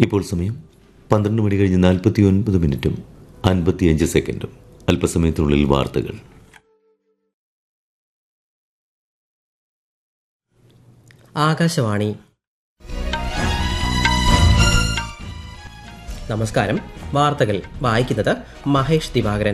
ഇപ്പോൾ സമയം പന്ത്രണ്ട് മണി കഴിഞ്ഞ് നാൽപ്പത്തി ഒൻപത് മിനിറ്റും അൻപത്തിയഞ്ച് സെക്കൻഡും അല്പസമയത്തിനുള്ളിൽ വാർത്തകൾ ആകാശവാണി നമസ്കാരം വാർത്തകൾ വായിക്കുന്നത് മഹേഷ് ദിവാകരൻ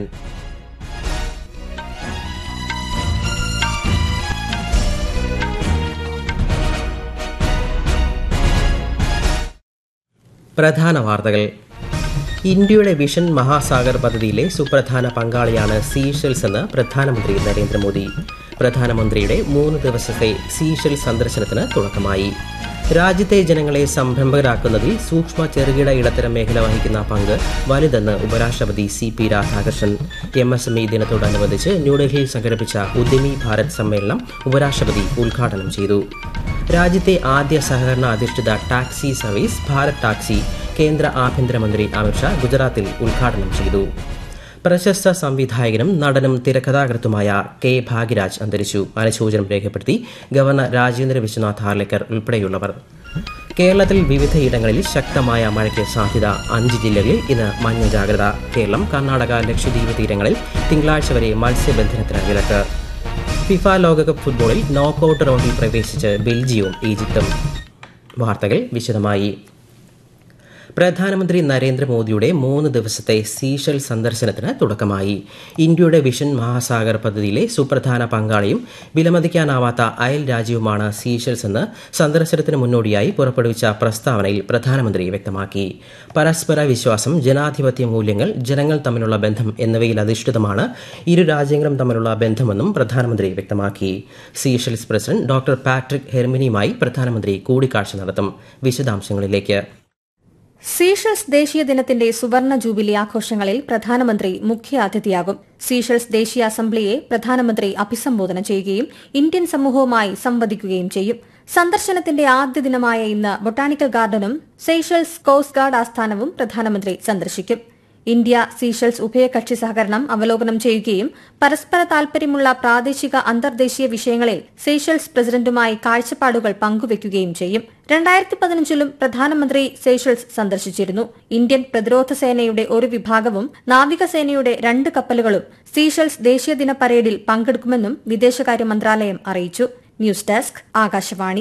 പ്രധാന വാർത്തകൾ ഇന്ത്യയുടെ വിഷൻ മഹാസാഗർ പദ്ധതിയിലെ സുപ്രധാന പങ്കാളിയാണ് സീഷെൽസ് എന്ന് പ്രധാനമന്ത്രി നരേന്ദ്രമോദി പ്രധാനമന്ത്രിയുടെ മൂന്ന് ദിവസത്തെ സീഷെൽ സന്ദർശനത്തിന് തുടക്കമായി രാജ്യത്തെ ജനങ്ങളെ സംരംഭകരാക്കുന്നതിൽ സൂക്ഷ്മ ചെറുകിട ഇടത്തരം മേഖല വഹിക്കുന്ന പങ്ക് വലുതെന്ന് ഉപരാഷ്ട്രപതി C P Radhakrishnan M S M E ദിനത്തോടനുബന്ധിച്ച് ന്യൂഡൽഹിയിൽ സംഘടിപ്പിച്ച ഉദ്യമി ഭാരത് സമ്മേളനം ഉപരാഷ്ട്രപതി ഉദ്ഘാടനം ചെയ്തു രാജ്യത്തെ ആദ്യ സഹകരണ അധിഷ്ഠിത ടാക്സി സർവീസ് ഭാരത് ടാക്സി കേന്ദ്ര ആഭ്യന്തരമന്ത്രി അമിത്ഷാ ഗുജറാത്തിൽ ഉദ്ഘാടനം ചെയ്തു പ്രശസ്ത സംവിധായകനും നടനും തിരക്കഥാകൃത്തുമായ കെ ഭാഗ്യരാജ് അന്തരിച്ചു അനുശോചനം രേഖപ്പെടുത്തി ഗവർണർ രാജേന്ദ്ര വിശ്വനാഥ് ഹാർലേക്കർ ഉൾപ്പെടെയുള്ളവർ കേരളത്തിൽ വിവിധയിടങ്ങളിൽ ശക്തമായ മഴയ്ക്ക് സാധ്യത അഞ്ച് ജില്ലകളിൽ ഇന്ന് മഞ്ഞ ജാഗ്രത കേരളം കർണാടക ലക്ഷദ്വീപ് തീരങ്ങളിൽ തിങ്കളാഴ്ച വരെ മത്സ്യബന്ധനത്തിന് വിലക്ക് ഫിഫ ലോകകപ്പ് ഫുട്ബോളിൽ നോക്കൌട്ട് റൗണ്ടിൽ പ്രവേശിച്ച് ബെൽജിയവും ഈജിപ്തും വാർത്തകൾ വിശദമായി പ്രധാനമന്ത്രി നരേന്ദ്രമോദിയുടെ മൂന്ന് ദിവസത്തെ സീഷൽ സന്ദർശനത്തിന് തുടക്കമായി ഇന്ത്യയുടെ വിഷൻ മഹാസാഗർ പദ്ധതിയിലെ സുപ്രധാന പങ്കാളിയും വിലമതിക്കാനാവാത്ത അയൽ രാജ്യവുമാണ് സീഷൽസ് എന്ന് സന്ദർശനത്തിന് മുന്നോടിയായി പുറപ്പെടുവിച്ച പ്രസ്താവനയിൽ പ്രധാനമന്ത്രി വ്യക്തമാക്കി പരസ്പര വിശ്വാസം ജനാധിപത്യ മൂല്യങ്ങൾ ജനങ്ങൾ തമ്മിലുള്ള ബന്ധം എന്നിവയിൽ അധിഷ്ഠിതമാണ് ഇരു രാജ്യങ്ങളും തമ്മിലുള്ള ബന്ധമെന്നും പ്രധാനമന്ത്രി വ്യക്തമാക്കി സീഷൽസ് പ്രസിഡന്റ് ഡോക്ടർ പാട്രിക് ഹെർമിനിയുമായി പ്രധാനമന്ത്രി കൂടിക്കാഴ്ച നടത്തും വിശദാംശങ്ങളിലേക്ക് സീഷൽസ് ദേശീയ ദിനത്തിന്റെ സുവർണ ജൂബിലി ആഘോഷങ്ങളിൽ പ്രധാനമന്ത്രി മുഖ്യ അതിഥിയാകും സീഷൽസ് ദേശീയ അസംബ്ലിയെ പ്രധാനമന്ത്രി അഭിസംബോധന ചെയ്യുകയും ഇന്ത്യൻ സമൂഹവുമായി സംവദിക്കുകയും ചെയ്യും സന്ദർശനത്തിന്റെ ആദ്യ ദിനമായ ഇന്ന് ബൊട്ടാണിക്കൽ ഗാർഡനും സീഷൽസ് കോസ്റ്റ് ഗാർഡ് ആസ്ഥാനവും പ്രധാനമന്ത്രി സന്ദർശിക്കും ഇന്ത്യ സീഷൽസ് ഉഭയകക്ഷി സഹകരണം അവലോകനം ചെയ്യുകയും പരസ്പര താൽപര്യമുള്ള പ്രാദേശിക അന്തർദേശീയ വിഷയങ്ങളിൽ സീഷൽസ് പ്രസിഡന്റുമായി കാഴ്ചപ്പാടുകൾ പങ്കുവയ്ക്കുകയും ചെയ്യും രണ്ടായിരത്തി പതിനഞ്ചിലും പ്രധാനമന്ത്രി സീഷൽസ് സന്ദർശിച്ചിരുന്നു ഇന്ത്യൻ പ്രതിരോധ സേനയുടെ ഒരു വിഭാഗവും നാവികസേനയുടെ രണ്ട് കപ്പലുകളും സീഷൽസ് ദേശീയ ദിന പരേഡിൽ പങ്കെടുക്കുമെന്നും വിദേശകാര്യ മന്ത്രാലയം അറിയിച്ചു ന്യൂസ് ഡെസ്ക് ആകാശവാണി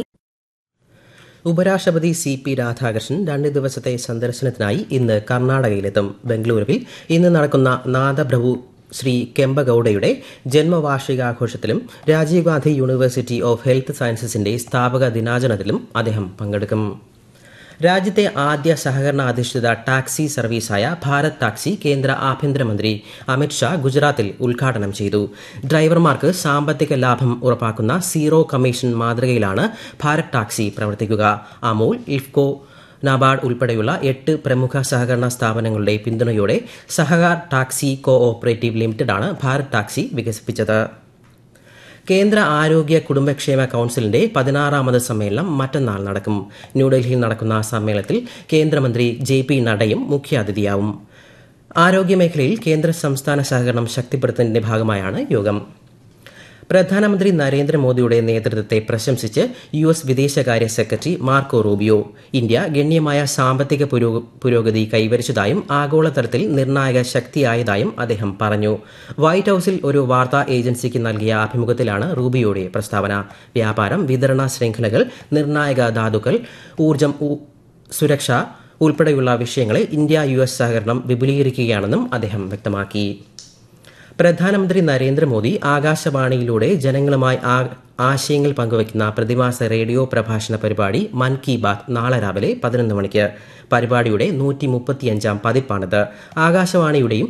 ഉപരാഷ്ട്രപതി സി പി രാധാകൃഷ്ണൻ രണ്ട് ദിവസത്തെ സന്ദർശനത്തിനായി ഇന്ന് കർണാടകയിലെത്തും ബംഗളൂരുവിൽ ഇന്ന് നടക്കുന്ന നാദപ്രഭു ശ്രീ കെമ്പഗൌഡയുടെ ജന്മവാർഷികാഘോഷത്തിലും Rajiv Gandhi university of health സയൻസസിന്റെ സ്ഥാപക ദിനാചരണത്തിലും അദ്ദേഹം പങ്കെടുക്കും രാജ്യത്തെ ആദ്യ സഹകരണ അധിഷ്ഠിത ടാക്സി സർവീസായ ഭാരത് ടാക്സി കേന്ദ്ര ആഭ്യന്തരമന്ത്രി അമിത്ഷാ ഗുജറാത്തിൽ ഉദ്ഘാടനം ചെയ്തു ഡ്രൈവർമാർക്ക് സാമ്പത്തിക ലാഭം ഉറപ്പാക്കുന്ന സീറോ കമ്മീഷൻ മാതൃകയിലാണ് ഭാരത് ടാക്സി പ്രവർത്തിക്കുക അമൂൽ ഇഫ്കോ നബാർഡ് ഉൾപ്പെടെയുള്ള എട്ട് പ്രമുഖ സഹകരണ സ്ഥാപനങ്ങളുടെ പിന്തുണയോടെ സഹകാർ ടാക്സി കോ ഓപ്പറേറ്റീവ് ലിമിറ്റഡാണ് ഭാരത് ടാക്സി വികസിപ്പിച്ചത് കേന്ദ്ര ആരോഗ്യ കുടുംബക്ഷേമ കൌൺസിലിന്റെ പതിനാറാമത് സമ്മേളനം മറ്റന്നാൾ നടക്കും ന്യൂഡൽഹിയിൽ നടക്കുന്ന സമ്മേളനത്തിൽ കേന്ദ്രമന്ത്രി ജെ പി നഡയും മുഖ്യാതിഥിയാവും ആരോഗ്യമേഖലയിൽ കേന്ദ്ര സംസ്ഥാന സഹകരണം ശക്തിപ്പെടുത്തുന്നതിന്റെ ഭാഗമായാണ് യോഗം പ്രധാനമന്ത്രി നരേന്ദ്രമോദിയുടെ നേതൃത്വത്തെ പ്രശംസിച്ച് യു എസ് വിദേശകാര്യ സെക്രട്ടറി മാർക്കോ റൂബിയോ ഇന്ത്യ ഗണ്യമായ സാമ്പത്തിക പുരോഗതി കൈവരിച്ചതായും ആഗോളതലത്തിൽ നിർണായക ശക്തിയായതായും അദ്ദേഹം പറഞ്ഞു വൈറ്റ് ഹൌസിൽ ഒരു വാർത്താ ഏജൻസിക്ക് നൽകിയ അഭിമുഖത്തിലാണ് റൂബിയോയുടെ പ്രസ്താവന വ്യാപാരം വിതരണ ശൃംഖലകൾ നിർണായക ധാതുക്കൾ ഊർജം സുരക്ഷ ഉൾപ്പെടെയുള്ള വിഷയങ്ങളിൽ ഇന്ത്യ യു എസ് സഹകരണം വിപുലീകരിക്കുകയാണെന്നും അദ്ദേഹം വ്യക്തമാക്കി പ്രധാനമന്ത്രി നരേന്ദ്രമോദി ആകാശവാണിയിലൂടെ ജനങ്ങളുമായി ആശയങ്ങൾ പങ്കുവയ്ക്കുന്ന പ്രതിമാസ റേഡിയോ പ്രഭാഷണ പരിപാടി മൻ കി ബാത് നാളെ രാവിലെ പതിനൊന്ന് മണിക്ക് പരിപാടിയുടെ നൂറ്റി മുപ്പത്തിയഞ്ചാം പതിപ്പാണിത് ആകാശവാണിയുടെയും